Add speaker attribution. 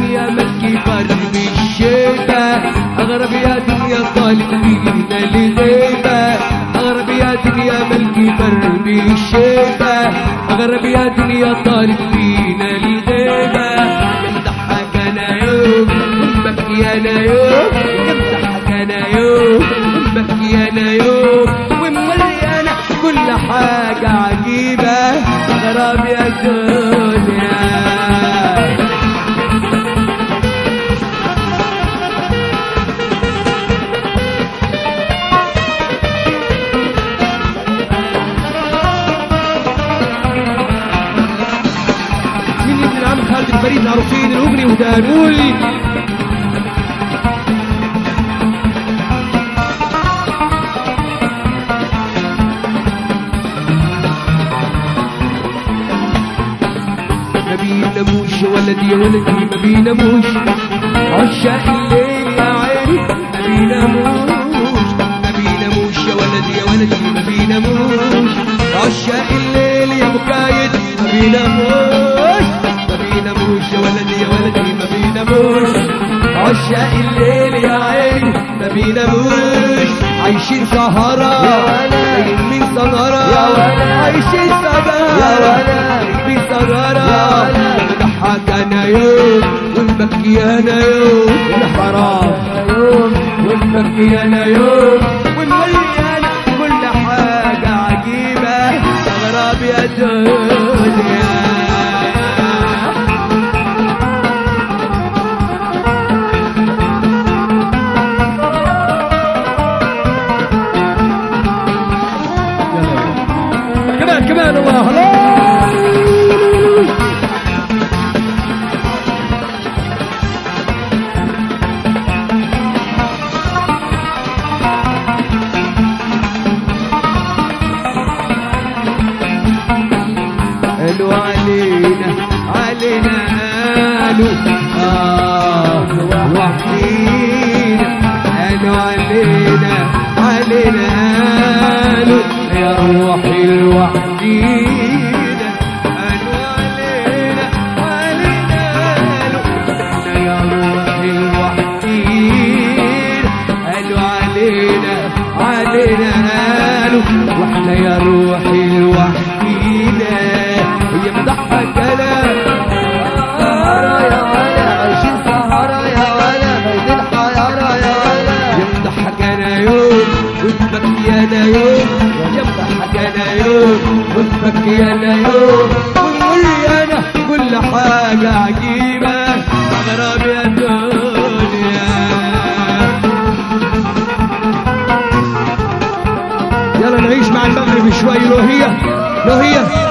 Speaker 1: دنيا ملكي فرد الشتاء اغرب يا دنيا طالب فينا الغيبة اغرب يا دنيا ملكي فرد الشتاء اغرب يا دنيا طالب فينا الغيبة يمدحك انا يوم ومبكي انا يوم يمدحك انا يوم ومبكي انا يوم ومليانة كل حاجة عجيبة اغرب يا دنيا مين ابن العم خالد الفريد العروسين الاغني ودانولي ما بيناموش ولدي يا ولدي ما بيناموش عشاق الليل يا عيني ما بيناموش ما بيناموش يا ولدي يا ولدي ما بيناموش عشاق الليل يا مكايد ما بيناموش ما بيناموش يا ولدي يا ولدي ما بيناموش عشاق الليل يا عيني ما بيناموش عايشين سهرة نايمين من سهرة عايشين سهرة في سهرة نضحك انا يوم ونبكي انا يوم والحرام يوم ونبكي انا يوم ونمليانا كل حاجة عجيبة اغرب يا دنيا كمان كمان الله الله قالوا علينا علينا قالوا آه وحدينا قالوا علينا علينا قالوا يا روحي الوحدينا قالوا علينا علينا قالوا احنا يا روحي الوحدينا قالوا علينا علينا قالوا واحنا يا روحي الوحدينا هي مضحك انا
Speaker 2: يا ولا عايشين سهرة يا ولا بين الحيارة يا ولا
Speaker 1: يمدحك انا يوم وتبكي انا يوم يمدحك انا يوم وتبكي انا يوم ونقول لي انا كل حاجة عجيبة اغرب يا دنيا يلا نعيش مع المغرب شوي لو هي لو هي